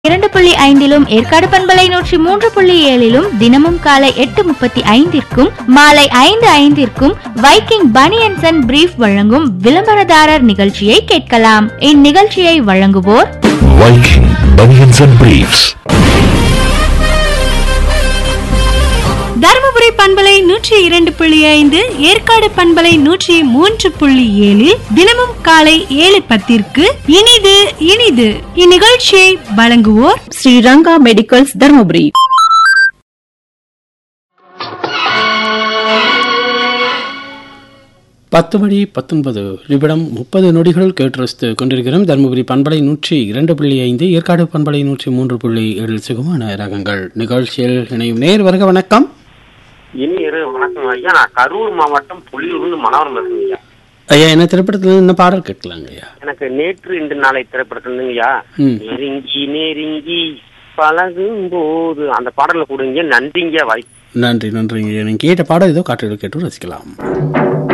இரண்டு புள்ளி ஐந்திலும் ஏற்காடு பண்பலை நூற்றி மூன்று புள்ளி ஏழிலும் தினமும் காலை எட்டு முப்பத்தி ஐந்திற்கும் மாலை ஐந்து ஐந்திற்கும் வைக்கிங் பனியன்சன் அண்ட் பிரீஃப் வழங்கும் விளம்பரதாரர் நிகழ்ச்சியை கேட்கலாம் இந்நிகழ்ச்சியை வழங்குவோர் Viking Bunions and Briefs. Dharmapuri பண்பலை நூற்றி இரண்டு புள்ளி ஐந்து ஏற்காடு பண்பலை நூற்றி மூன்று புள்ளி ஏழில் தினமும் காலை ஏழு பத்திற்கு இனிது இனிது இந்நிகழ்ச்சியை வழங்குவோர் ஸ்ரீரங்கா மெடிக்கல்ஸ் தர்மபுரி பத்து மணி பத்தொன்பது நிமிடம் முப்பது நொடிகள் கேட்டு கொண்டிருக்கிறோம் தருமபுரி பண்பலை நூற்றி இரண்டு புள்ளி ஐந்து ஏற்காடு பண்பலை நூற்றி மூன்று புள்ளி ஏழு சுகமான ரகங்கள் நிகழ்ச்சியில் இணையும் நேர் வருக வணக்கம் இனி இரு வணக்கம் ஐயா நான் கரூர் மாவட்டம் புலியூர்னு மனோரம் பேசுறேன் ஐயா ஐயா என்ன திரைப்படத்தில் என்ன பாடல் கேட்கலாங்க ஐயா எனக்கு நேற்று இன்று நாளை திரைப்படத்துல ஐயா ம். நெருங்கி நெருங்கி பழகும் போது அந்த பாடல கொடுங்க நன்றிங்க வாய்ப்பு நன்றி நன்றிங்க ஐயா நீங்கள் கேட்ட பாடல் ஏதோ காட்டு கேட்டு ரசிக்கலாம்